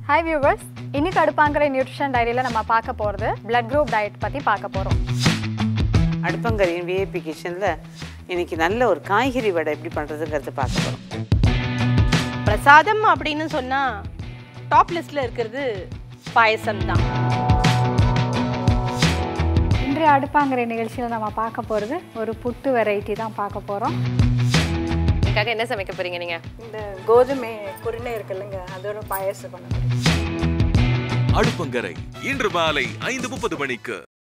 Hi viewers இன்னைக்கு அடுப்பாங்கிற nutrition டைரியில் நம்ம பார்க்க போகிறது பிளட் குரூப் டயட் பற்றி பார்க்க போகிறோம் அடுப்பங்கரையின் விஐபி கிச்சனில் இன்னைக்கு நல்ல ஒரு காய்கறி வடை எப்படி பண்ணுறதுங்கிறத பார்க்க போகிறோம் பிரசாதம் அப்படின்னு சொன்னா டாப் லிஸ்ட்ல இருக்கிறது பாயசம் தான் இன்றைய அடுப்பாங்கிற நிகழ்ச்சியில் நம்ம பார்க்க போகிறது ஒரு புட்டு வெரைட்டி தான் பார்க்க போகிறோம் எனக்காக என்ன சமைக்க போறீங்க நீங்க இந்த கோதுமை குருணை இருக்குல்லங்க அதோட பாயாசம் பண்ண போறேன். அடுப்பங்கரை இன்று மாலை ஐந்து முப்பது மணிக்கு